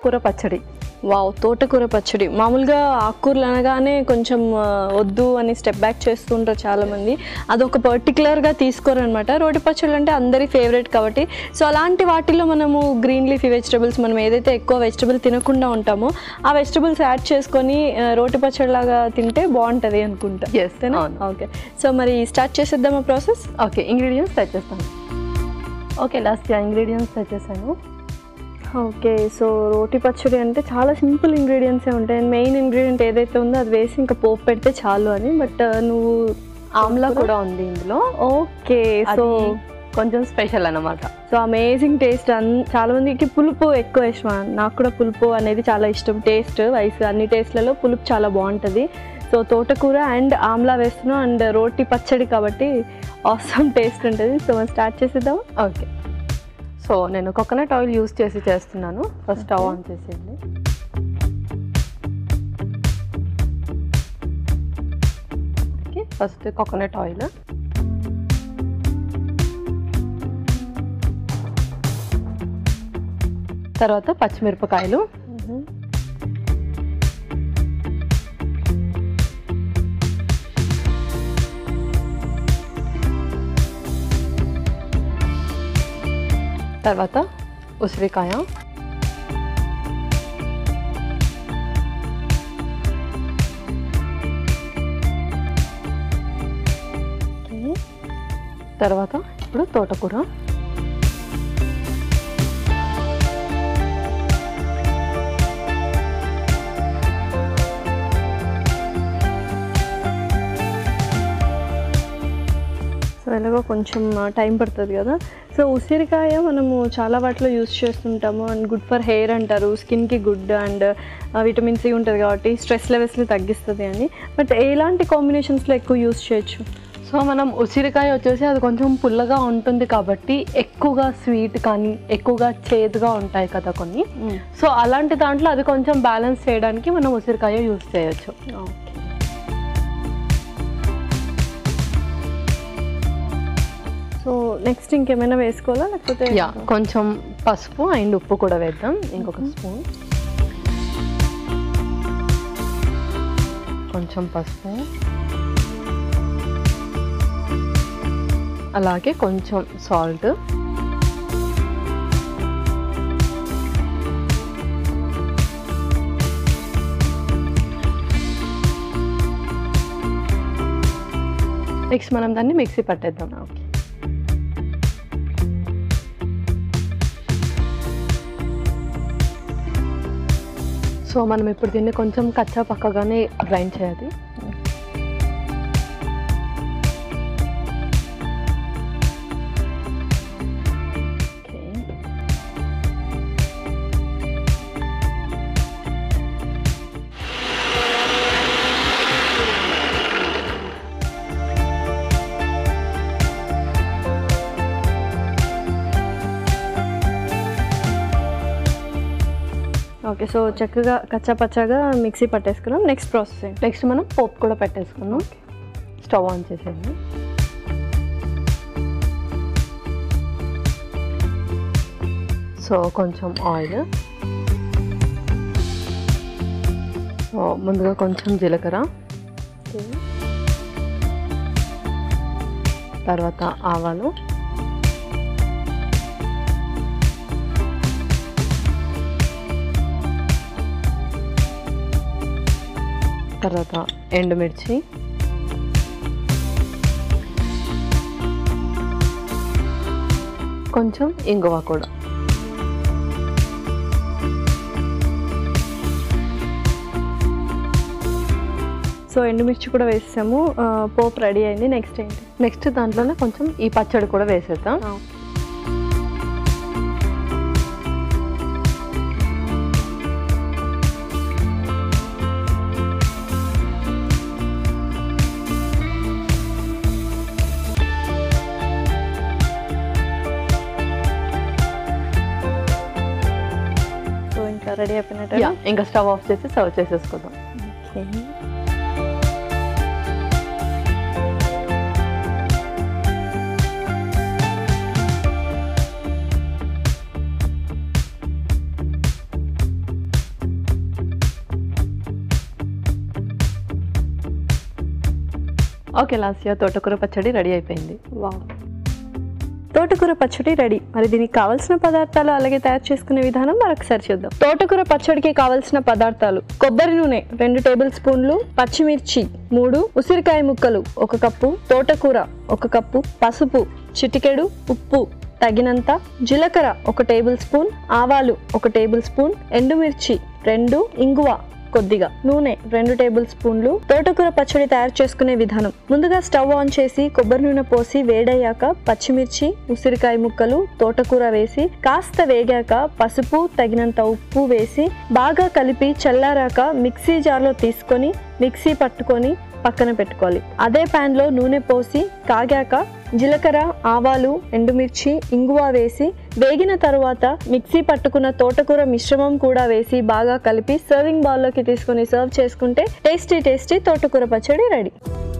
తోటకూర పచ్చడి వావ్ తోటకూర పచ్చడి మామూలుగా ఆకుకూరలు అనగానే కొంచెం ఆ, వద్దు అని స్టెప్ బ్యాక్ చేస్తుంటారు చాలామంది అదొక పర్టికులర్గా తీసుకోరనమాట రోటి పచ్చళ్ళు అంటే అందరి ఫేవరెట్ కాబట్టి సో అలాంటి వాటిలో మనము గ్రీన్ లీఫీ వెజిటబుల్స్ మనం ఏదైతే ఎక్కువ వెజిటబుల్ తినకుండా ఉంటామో ఆ వెజిటబుల్స్ యాడ్ చేసుకొని ఆ, రోటి పచ్చడిలాగా తింటే బాగుంటుంది అనుకుంటా Yes, అవును. ఓకే సో మరి స్టార్ట్ చేసేద్దామా ప్రాసెస్ ఓకే ఇంగ్రీడియంట్స్ తెచ్చేస్తాను ఓకే లాస్ట్ ఇంగ్రీడియంట్స్ తెచ్చేసాను ఓకే సో రోటి పచ్చడి అంటే చాలా సింపుల్ ఇంగ్రీడియంట్సే ఉంటాయి మెయిన్ ఇంగ్రీడియంట్ ఏదైతే ఉందో అది వేసి ఇంకా పోపు పెడితే చాలు అని బట్ నువ్వు ఆమ్లా కూడా ఉంది ఇందులో ఓకే సో సో కొంచెం స్పెషల్ అన్నమాట సో అమేజింగ్ టేస్ట్ అన్ చాలా మందికి పులుపు ఎక్కువ ఇష్టం నాకు కూడా పులుపు అనేది చాలా ఇష్టం టేస్ట్ వయసు అన్ని టేస్ట్లలో పులుపు చాలా బాగుంటుంది సో తోటకూర అండ్ ఆమ్లా వేస్తున్నాం అండ్ రోటి పచ్చడి కాబట్టి ఆసమ్ టేస్ట్ ఉంటుంది సో మనం స్టార్ట్ చేసేద్దాం ఓకే సో నేను కోకోనట్ ఆయిల్ యూస్ చేసి చేస్తున్నాను ఫస్ట్ స్టవ్ ఆన్ చేసేయండి ఓకే ఫస్ట్ కోకోనట్ ఆయిల్ తర్వాత పచ్చిమిరపకాయలు తర్వాత ఉసిరికాయ తర్వాత ఇప్పుడు తోటకూర సో ఎలాగో కొంచెం టైం పడుతుంది కదా సో ఉసిరికాయ మనము చాలా వాటిలో యూస్ చేస్తుంటాము అండ్ గుడ్ ఫర్ హెయిర్ అంటారు స్కిన్కి గుడ్ అండ్ విటమిన్ సి ఉంటుంది కాబట్టి స్ట్రెస్ లెవెల్స్ని తగ్గిస్తుంది అని బట్ ఎలాంటి కాంబినేషన్స్లో ఎక్కువ యూస్ చేయొచ్చు సో మనం ఉసిరికాయ వచ్చేసి అది కొంచెం పుల్లగా ఉంటుంది కాబట్టి ఎక్కువగా స్వీట్ కానీ ఎక్కువగా చేదుగా ఉంటాయి కదా కొన్ని సో అలాంటి దాంట్లో అది కొంచెం బ్యాలెన్స్ చేయడానికి మనం ఉసిరికాయ యూస్ చేయొచ్చు ఓకే సో నెక్స్ట్ ఇంకేమైనా వేసుకోవాలా లేకపోతే యా కొంచెం పసుపు అండ్ ఉప్పు కూడా వేద్దాం ఇంకొక స్పూన్ కొంచెం పసుపు అలాగే కొంచెం సాల్ట్ నెక్స్ట్ మనం దాన్ని మిక్సీ పట్టేద్దాం ఓకే సో మనం ఇప్పుడు దీన్ని కొంచెం కచ్చా పక్కగానే గ్రైండ్ చేయాలి ఓకే ఓకే సో చక్కగా కచ్చా పచ్చాగా మిక్సీ పట్టేసుకున్నాం నెక్స్ట్ ప్రాసెస్ ఏంటి నెక్స్ట్ మనం పోపు కూడా పెట్టేసుకున్నాం స్టవ్ ఆన్ చేసేయండి సో కొంచెం ఆయిల్ సో ముందుగా కొంచెం జీలకర్ర తర్వాత ఆవాలు తర్వాత ఎండుమిర్చి కొంచెం ఇంగువ కూడా సో ఎండుమిర్చి కూడా వేసాము ఆ, పోపు రెడీ అయింది నెక్స్ట్ ఏంటి నెక్స్ట్ దాంట్లోనే కొంచెం ఈ పచ్చడి కూడా వేసేద్దాం సో ఇంకా రెడీ అయిపోయినట్టు యా, ఇంకా స్టవ్ ఆఫ్ చేసి సర్వ్ చేసేసుకుందాం ఓకే లాస్ట్ ఇయర్ తోటకూర పచ్చడి రెడీ అయిపోయింది వావ్ తోటకూర పచ్చడి రెడీ మరి దీనికి కావాల్సిన పదార్థాలు అలాగే తయారు చేసుకునే విధానం మరొకసారి చూద్దాం తోటకూర పచ్చడికి కావాల్సిన పదార్థాలు కొబ్బరి నూనె రెండు టేబుల్ స్పూన్లు పచ్చిమిర్చి మూడు ఉసిరికాయ ముక్కలు ఒక కప్పు తోటకూర ఒక కప్పు పసుపు చిటికెడు ఉప్పు తగినంత జీలకర్ర ఒక టేబుల్ స్పూన్ ఆవాలు ఒక టేబుల్ స్పూన్ ఎండుమిర్చి రెండు ఇంగువ కొద్దిగా నూనె రెండు టేబుల్ స్పూన్లు తోటకూర పచ్చడి తయారు చేసుకునే విధానం ముందుగా స్టవ్ ఆన్ చేసి కొబ్బరి నూనె పోసి వేడయ్యాక పచ్చిమిర్చి ఉసిరికాయ ముక్కలు తోటకూర వేసి కాస్త వేగాక పసుపు తగినంత ఉప్పు వేసి బాగా కలిపి చల్లారాక మిక్సీ జార్లో తీసుకొని మిక్సీ పట్టుకొని పక్కన పెట్టుకోవాలి అదే pan లో నూనె పోసి కాగాక జీలకర్ర ఆవాలు ఎండుమిర్చి ఇంగువ వేసి వేగిన తరువాత మిక్సీ పట్టుకున్న తోటకూర మిశ్రమం కూడా వేసి బాగా కలిపి సర్వింగ్ బౌల్లోకి తీసుకొని సర్వ్ చేసుకుంటే టేస్టీ టేస్టీ తోటకూర పచ్చడి రెడీ